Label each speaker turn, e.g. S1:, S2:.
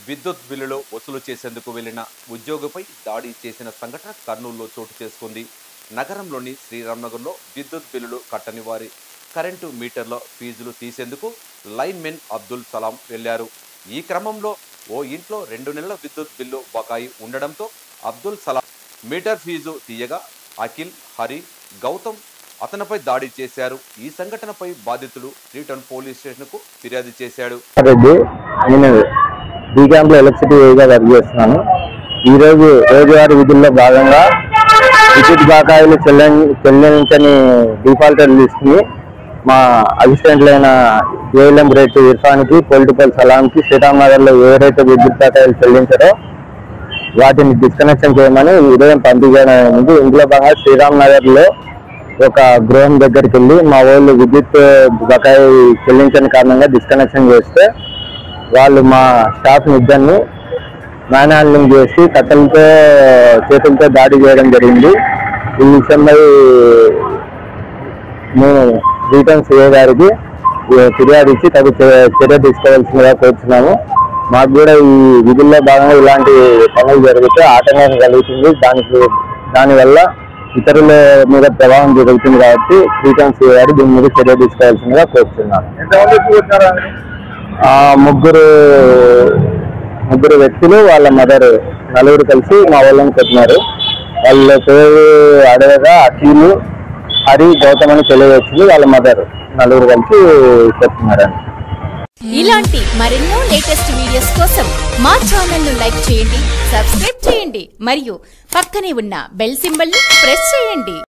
S1: విద్యుత్ బిల్లులు వసూలు చేసేందుకు వెళ్లిన ఉద్యోగిపై దాడి చేసిన సంఘటన కర్నూలులో చోటు చేసుకుంది నగరంలోని శ్రీరామ్నగర్లో విద్యుత్ బిల్లులు కట్టని వారి కరెంటు మీటర్ల ఫీజులు తీసేందుకు లైన్ మెన్ అబ్దుల్ సలాం వెళ్లారు ఈ క్రమంలో ఓ ఇంట్లో రెండు నెలల విద్యుత్ బిల్లు బకాయి ఉండడంతో అబ్దుల్ సలాం మీటర్ ఫీజు తీయగా అఖిల్ హరి గౌతమ్ అతనిపై దాడి చేశారు ఈ సంఘటనపై బాధితుడు రిటర్న్ పోలీస్ స్టేషన్కు ఫిర్యాదు చేశాడు
S2: రెడ్డి నేను బీ క్యాంప్ లో ఎలక్ట్రిసిటీ ఏగా వర్క్ చేస్తున్నాను ఈ రోజు రోజువారీ విధుల్లో భాగంగా విద్యుత్ బకాయిలు చెల్లి చెల్లించని డిఫాల్టర్ లిస్ట్ ని మా అసిస్టెంట్లైన జేఎల్ఎం రేటు ఇర్ఫాన్కి పొలిటికల్ సలాంకి శ్రీరామ్ నగర్ లో ఎవరైతే విద్యుత్ బకాయిలు చెల్లించారో వాటిని డిస్కనెక్షన్ చేయమని ఉదయం పంపించడం ఇందులో భాగంగా శ్రీరామ్ నగర్ లో ఒక గృహం దగ్గరికి వెళ్ళి మా వాళ్ళు విద్యుత్ బకాయి చెల్లించని కారణంగా డిస్కనెక్షన్ చేస్తే వాళ్ళు మా స్టాఫ్ ఇద్దరిని మ్యాన్ హ్యాండ్లింగ్ చేసి కట్టెలతో చేతులతో దాడి చేయడం జరిగింది ఈ విషయంపై మేము రిటర్న్ సిఏ గారికి ఏ, ఫిర్యాదు ఇచ్చి తగు చే- చర్య తీసుకోవాల్సిందిగా కోరుతున్నాము మాకు కూడా ఈ విధుల్లో భాగంగా ఇలాంటి పనులు జరిగితే ఆటంకం కలుగుతుంది దానికి దానివల్ల ఇతరుల మీద ప్రభావం జరుగుతుంది కాబట్టి రిటర్న్ సిఏ గారు దీని మీద చర్య తీసుకోవాల్సిందిగా కోరుతున్నాను ఆ ముగ్గురు ముగ్గురు వ్యక్తులు వాళ్ళ మదర్ నలుగురు కలిసి మా వాళ్ళని కొట్టినారు వాళ్ళ పేరు అడగగా అఖిలు హరి గౌతమ్ అని తెలియవచ్చింది వాళ్ళ మదర్ నలుగురు కలిసి కొట్టినారండి
S3: ఇలాంటి మరెన్నో లేటెస్ట్ వీడియోస్ కోసం మా ఛానల్ ను లైక్ చేయండి సబ్స్క్రైబ్ చేయండి మరియు పక్కనే ఉన్న బెల్ సింబల్ ని ప్రెస్ చేయండి